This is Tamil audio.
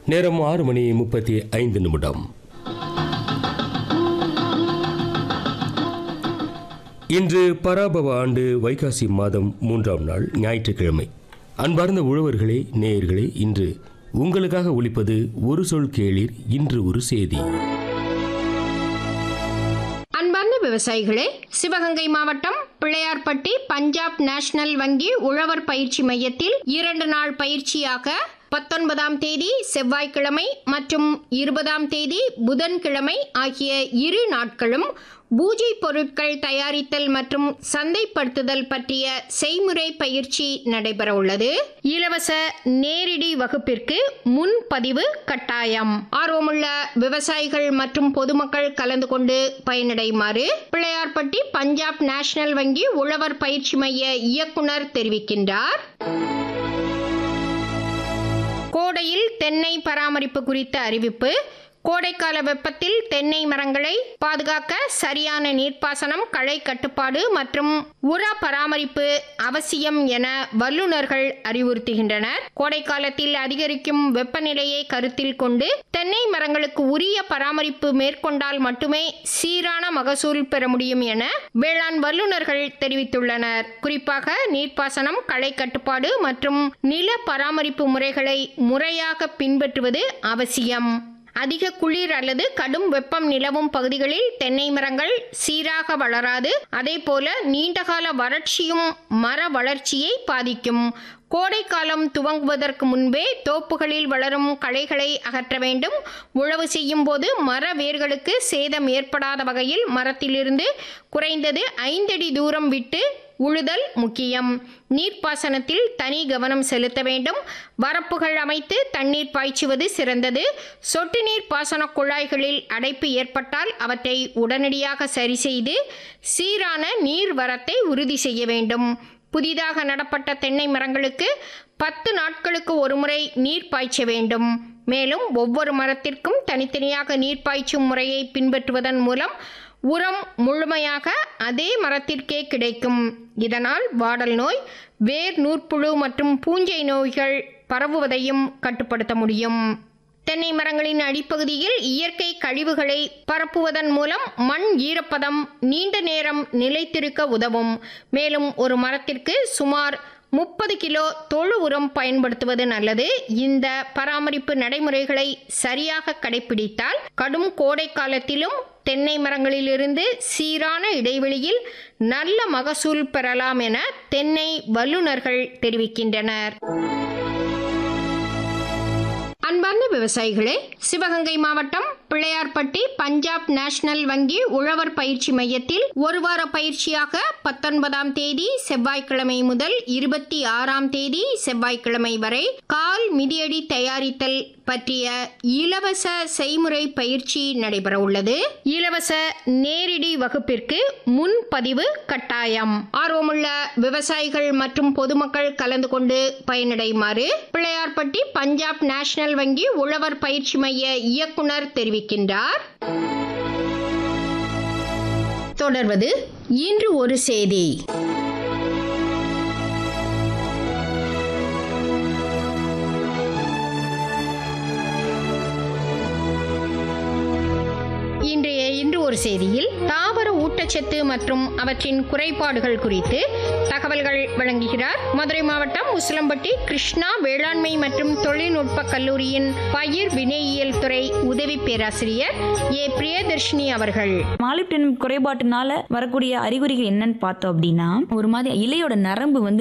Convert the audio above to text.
நேரம் ஆறு மணி முப்பத்தி ஐந்து நிமிடம் இன்று பராபவ ஆண்டு வைகாசி மாதம் மூன்றாம் நாள் ஞாயிற்றுக்கிழமை அன்பார்ந்த உழவர்களே நேயர்களே இன்று உங்களுக்காக ஒலிப்பது ஒரு சொல் கேளீர் இன்று ஒரு செய்தி அன்பார்ந்த விவசாயிகளே சிவகங்கை மாவட்டம் பிள்ளையார்பட்டி பஞ்சாப் நேஷனல் வங்கி உழவர் பயிற்சி மையத்தில் இரண்டு நாள் பயிற்சியாக பத்தொன்பதாம் தேதி செவ்வாய்க்கிழமை மற்றும் இருபதாம் தேதி புதன்கிழமை ஆகிய இரு நாட்களும் பூஜை பொருட்கள் தயாரித்தல் மற்றும் சந்தைப்படுத்துதல் பற்றிய செய்முறை பயிற்சி நடைபெற உள்ளது இலவச நேரடி வகுப்பிற்கு முன்பதிவு கட்டாயம் ஆர்வமுள்ள விவசாயிகள் மற்றும் பொதுமக்கள் கலந்து கொண்டு பயனடையுமாறு பிள்ளையார்பட்டி பஞ்சாப் நேஷனல் வங்கி உழவர் பயிற்சி மைய இயக்குனர் தெரிவிக்கின்றார் கோடையில் தென்னை பராமரிப்பு குறித்த அறிவிப்பு கோடைக்கால வெப்பத்தில் தென்னை மரங்களை பாதுகாக்க சரியான நீர்ப்பாசனம் களை கட்டுப்பாடு மற்றும் உர பராமரிப்பு அவசியம் என வல்லுநர்கள் அறிவுறுத்துகின்றனர் கோடைக்காலத்தில் அதிகரிக்கும் வெப்பநிலையை கருத்தில் கொண்டு தென்னை மரங்களுக்கு உரிய பராமரிப்பு மேற்கொண்டால் மட்டுமே சீரான மகசூல் பெற முடியும் என வேளாண் வல்லுநர்கள் தெரிவித்துள்ளனர் குறிப்பாக நீர்ப்பாசனம் களை கட்டுப்பாடு மற்றும் நில பராமரிப்பு முறைகளை முறையாக பின்பற்றுவது அவசியம் அதிக குளிர் அல்லது கடும் வெப்பம் நிலவும் பகுதிகளில் தென்னை மரங்கள் சீராக வளராது அதேபோல நீண்டகால வறட்சியும் மர வளர்ச்சியை பாதிக்கும் கோடைக்காலம் துவங்குவதற்கு முன்பே தோப்புகளில் வளரும் களைகளை அகற்ற வேண்டும் உழவு செய்யும் போது மர வேர்களுக்கு சேதம் ஏற்படாத வகையில் மரத்திலிருந்து குறைந்தது ஐந்தடி தூரம் விட்டு உழுதல் முக்கியம் நீர்ப்பாசனத்தில் தனி கவனம் செலுத்த வேண்டும் வரப்புகள் அமைத்து தண்ணீர் பாய்ச்சுவது சிறந்தது சொட்டு நீர் பாசன குழாய்களில் அடைப்பு ஏற்பட்டால் அவற்றை உடனடியாக சரி செய்து சீரான நீர் வரத்தை உறுதி செய்ய வேண்டும் புதிதாக நடப்பட்ட தென்னை மரங்களுக்கு பத்து நாட்களுக்கு ஒருமுறை நீர் பாய்ச்ச வேண்டும் மேலும் ஒவ்வொரு மரத்திற்கும் தனித்தனியாக நீர் பாய்ச்சும் முறையை பின்பற்றுவதன் மூலம் உரம் முழுமையாக அதே மரத்திற்கே கிடைக்கும் இதனால் வாடல் நோய் வேர் நூற்புழு மற்றும் பூஞ்சை நோய்கள் பரவுவதையும் கட்டுப்படுத்த முடியும் தென்னை மரங்களின் அடிப்பகுதியில் இயற்கை கழிவுகளை பரப்புவதன் மூலம் மண் ஈரப்பதம் நீண்ட நேரம் நிலைத்திருக்க உதவும் மேலும் ஒரு மரத்திற்கு சுமார் முப்பது கிலோ தொழு உரம் பயன்படுத்துவது நல்லது இந்த பராமரிப்பு நடைமுறைகளை சரியாக கடைபிடித்தால் கடும் கோடை காலத்திலும் தென்னை மரங்களிலிருந்து சீரான இடைவெளியில் நல்ல மகசூல் பெறலாம் என தென்னை வல்லுநர்கள் தெரிவிக்கின்றனர் அன்பார்ந்த விவசாயிகளே சிவகங்கை மாவட்டம் பிள்ளையார்பட்டி பஞ்சாப் நேஷனல் வங்கி உழவர் பயிற்சி மையத்தில் ஒரு வார பயிற்சியாக பத்தொன்பதாம் தேதி செவ்வாய்க்கிழமை முதல் இருபத்தி ஆறாம் தேதி செவ்வாய்க்கிழமை வரை கால் மிதியடி தயாரித்தல் பற்றிய இலவச செய்முறை பயிற்சி நடைபெற உள்ளது இலவச நேரடி வகுப்பிற்கு முன்பதிவு கட்டாயம் ஆர்வமுள்ள விவசாயிகள் மற்றும் பொதுமக்கள் கலந்து கொண்டு பயனடையுமாறு பிள்ளையார்பட்டி பஞ்சாப் நேஷனல் வங்கி உழவர் பயிற்சி மைய இயக்குனர் தெரிவிக்கின்றார் தொடர்வது இன்று ஒரு செய்தி இன்றைய இன்று ஒரு செய்தியில் தாவர ஊட்டச்சத்து மற்றும் அவற்றின் குறைபாடுகள் குறித்து தகவல்கள் வழங்குகிறார் மதுரை மாவட்டம் உசிலம்பட்டி கிருஷ்ணா வேளாண்மை மற்றும் தொழில்நுட்ப கல்லூரியின் பயிர் வினையியல் துறை உதவி பேராசிரியர் ஏ பிரியதர்ஷினி அவர்கள் மாலிப்டினம் குறைபாட்டினால வரக்கூடிய அறிகுறிகள் என்னன்னு பார்த்தோம் அப்படின்னா ஒரு மாதிரி இலையோட நரம்பு வந்து